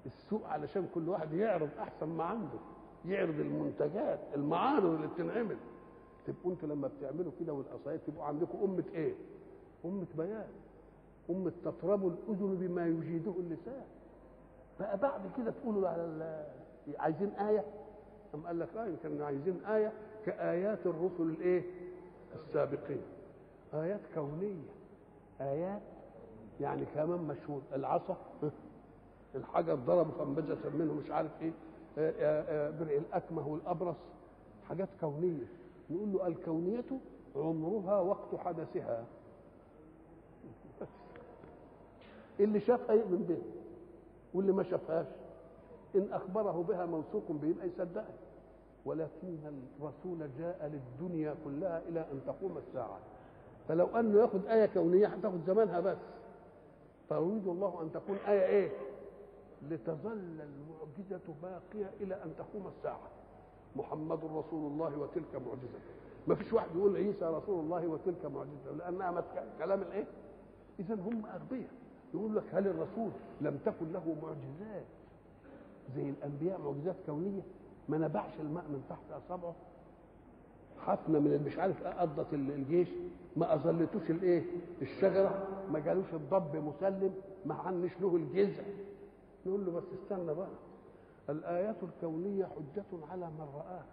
السوق علشان كل واحد يعرض احسن ما عنده يعرض المنتجات المعارض اللي بتنعمل تبقوا انتوا لما بتعملوا كده والقصايد تبقوا عندكم امه ايه؟ امه بيان امه تطرب الاذن بما يجيده اللسان بقى بعد كده تقولوا على ال- عايزين ايه أم قال لك اه يمكن عايزين ايه كايات الرسل الايه؟ السابقين ايات كونيه ايات يعني كمان مشهور العصا الحجر ضربه فانبجس منه مش عارف ايه آه، آه، آه، برئ الاكمه والابرص حاجات كونيه نقول له الكونيه عمرها وقت حدثها بس. اللي شافها يؤمن بها واللي ما شافهاش ان اخبره بها موثوق به يبقى يصدقها ولكن الرسول جاء للدنيا كلها الى ان تقوم الساعه فلو انه ياخذ ايه كونيه هتاخذ زمانها بس فيريد الله ان تكون ايه ايه لتظل المعجزه باقيه الى ان تقوم الساعه محمد رسول الله وتلك معجزته ما فيش واحد يقول عيسى رسول الله وتلك معجزته لانها مت- كلام الايه اذا هم اغبياء يقول لك هل الرسول لم تكن له معجزات زي الانبياء معجزات كونيه ما نبعش الماء من تحت اصابعه حفنه من مش عارف ايه قضت ال- الجيش ما اظلتوش الايه الشجره ما جالوش الضب مسلم ما عنش له الجذع نقول له بس استنى بقى الايات الكونيه حجه على من راها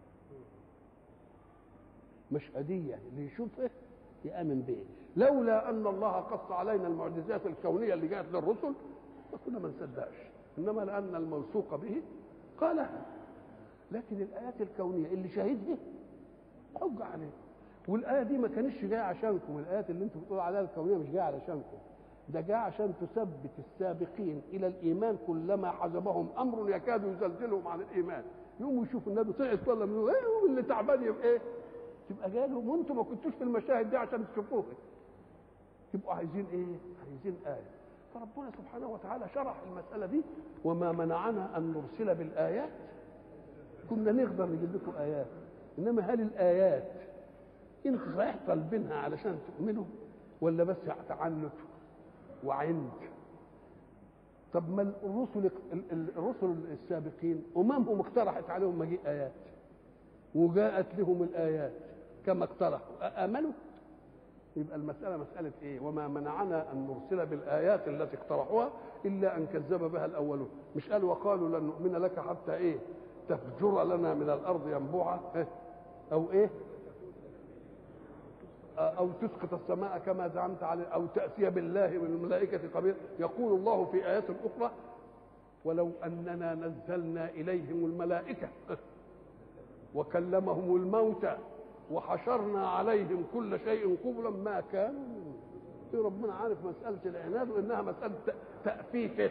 مش هديه اللي يشوفه يامن به لولا ان الله قص علينا المعجزات الكونيه اللي جاءت للرسل ما كنا ما نصدقش انما لان الموثوق به قالها لكن الايات الكونيه اللي شاهدها حج عليه والايه دي ما كانتش جايه عشانكم الايات اللي انتم بتقولوا عليها الكونيه مش جايه علشانكم ده جاء عشان تثبت السابقين الى الايمان كلما حجبهم امر يكاد يزلزلهم عن الايمان يقوموا يشوفوا النبي طلعت ولا من ايه واللي تعبان يبقى ايه تبقى جاي لهم وانتم ما كنتوش في المشاهد دي عشان تشوفوها تبقوا عايزين ايه عايزين ايه فربنا سبحانه وتعالى شرح المساله دي وما منعنا ان نرسل بالايات كنا نقدر نجيب لكم ايات انما هل الايات انت صحيح طالبينها علشان تؤمنوا ولا بس تعنت وعند طب ما الرسل الرسل السابقين اممهم اقترحت عليهم مجيء ايات وجاءت لهم الايات كما اقترحوا امنوا يبقى المسألة مسألة إيه؟ وما منعنا أن نرسل بالآيات التي اقترحوها إلا أن كذب بها الأولون، مش قال وقالوا لن نؤمن لك حتى إيه؟ تفجر لنا من الأرض ينبوعا إيه؟ أو إيه؟ أو تسقط السماء كما زعمت عليه أو تأتي بالله من الملائكة قبيل يقول الله في آيات أخرى ولو أننا نزلنا إليهم الملائكة وكلمهم الموتى وحشرنا عليهم كل شيء قبلا ما كانوا في ربنا عارف مسألة العناد وإنها مسألة تأفيفه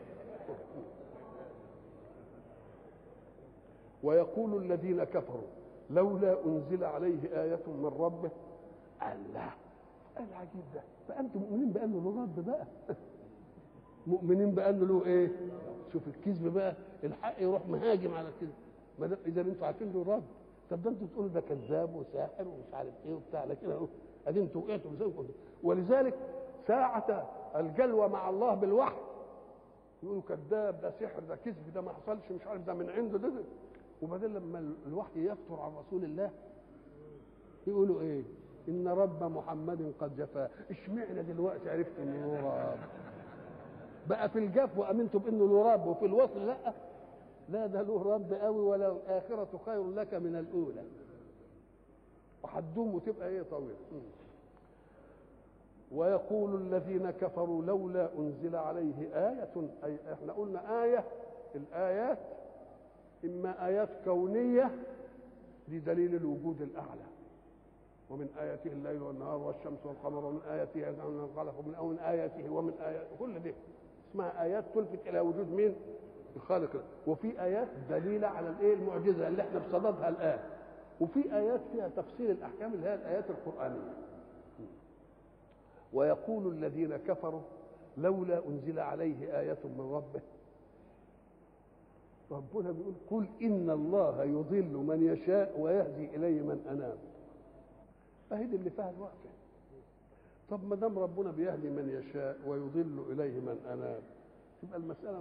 ويقول الذين كفروا لولا أنزل عليه آية من ربه الله العجيب ده فأنتم مؤمنين بأنه له رب بقى مؤمنين بأنه له إيه شوف الكذب بقى الحق يروح مهاجم على كده إذا أنتم عارفين له رب طب ده انتوا بتقولوا ده كذاب وساحر ومش عارف ايه وبتاع لكن اهو ادي انتوا وقعتوا بسببكم ولذلك ساعة الجلوة مع الله بالوحي يقولوا كذاب ده سحر ده كذب ده ما حصلش مش عارف ده من عنده ده, ده. وبعدين لما الوحي يفتر عن رسول الله يقولوا ايه؟ ان رب محمد قد جفاه اشمعنى دلوقتي عرفت انه له رب بقى في الجف وامنتم بانه له رب وفي الوصل لا لا ده له رب قوي ولا الآخرة خير لك من الأولى وهتدوم وتبقى ايه طويلة ويقول الذين كفروا لولا أنزل عليه آية أي احنا قلنا آية الآيات إما آيات كونية لدليل الوجود الأعلى ومن آياته الليل والنهار والشمس والقمر ومن آياته أن خلق من ومن آياته ومن آياته كل دي اسمها آيات تلفت إلى وجود مين؟ الخالق وفي ايات دليله على الايه المعجزه اللي احنا بصددها الان وفي ايات فيها تفصيل الاحكام اللي هي الايات القرانيه ويقول الذين كفروا لولا انزل عليه ايه من ربه ربنا بيقول قل ان الله يضل من يشاء ويهدي اليه من اناب اهي دي اللي فيها الواقع طب ما دام ربنا بيهدي من يشاء ويضل اليه من اناب تبقى المساله